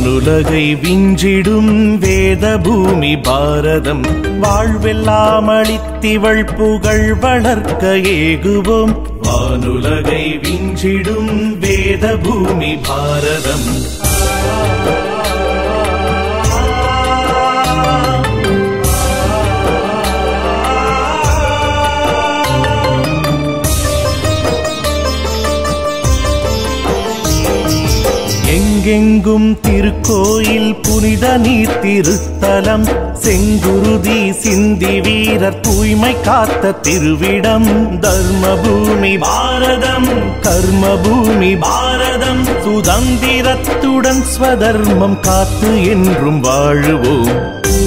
வானுலகை விஞ்சிடும் வேத பூமி பாரதம் வாழ்வெல்லாம் அளித்திவள் புகழ் வளர்க்க ஏகுவோம் வானுலகை விஞ்சிடும் வேத பூமி பாரதம் எங்கெங்கும் திருக்கோயில் புனித நீர் திருத்தலம் செங்குருதி சிந்தி வீரர் தூய்மை காத்த திருவிடம் தர்மபூமி பாரதம் கர்மபூமி பாரதம் சுதந்திரத்துடன் ஸ்வதர்மம் காத்து என்றும் வாழுவோம்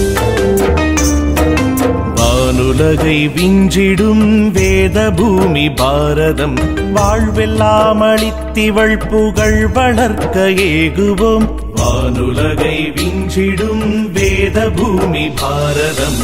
வானுலகை விஞ்சிடும் வேத பூமி பாரதம் வாழ்வெல்லாம் அளித்திவள் புகழ் வளர்க்க ஏகுவோம் வானுலகை விஞ்சிடும் வேத பூமி பாரதம்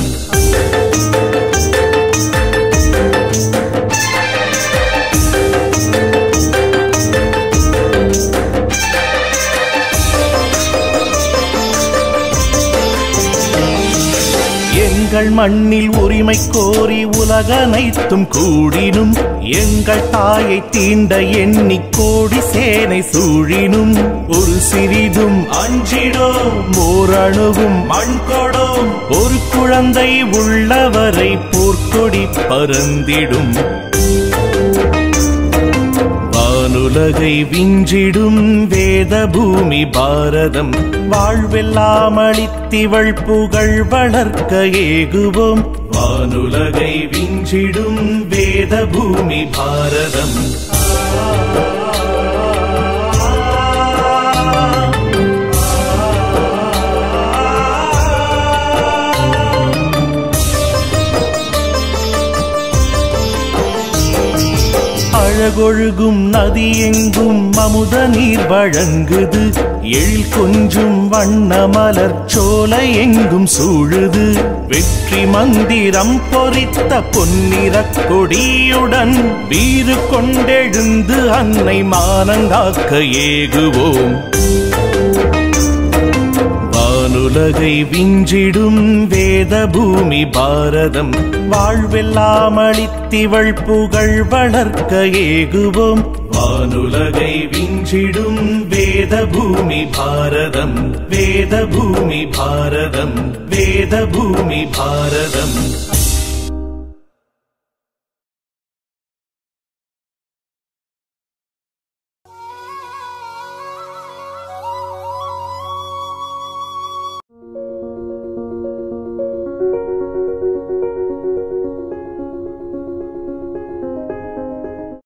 எங்கள் மண்ணில் உரிமை கோரி உலகனைத்தும் கூடினும் எங்கள் தாயை தீண்ட எண்ணி கோடி சேனை சூழினும் ஒரு சிறிதும் அஞ்சிடோம் ஓரணுவும் மண் கொடோம் ஒரு குழந்தை உள்ளவரை போர்க்கொடி பறந்திடும் வானுலகை விஞ்சிடும் வேத பூமி பாரதம் வாழ்வெல்லாம் அளித்திவள் புகழ் வளர்க்க ஏகுவோம் வானுலகை விஞ்சிடும் வேத பூமி பாரதம் அழகொழுகும் நதி எங்கும் அமுத நீர் வழங்குது எழில் கொஞ்சும் வண்ண மலர் சோலை எங்கும் சூழுது வெற்றி மந்திரம் பொறித்த பொன்னிறக் கொடியுடன் வீறு கொண்டெழுந்து அன்னை மானங்காக்க ஏகுவோம் வானுலகை விஞ்சிடும் வேத பூமி பாரதம் வாழ்வெல்லாம் அளித்திவள் புகழ் வளர்க்க ஏகுவோம் வானுலகை விஞ்சிடும் வேத பூமி பாரதம் வேத பூமி பாரதம் வேத பூமி பாரதம்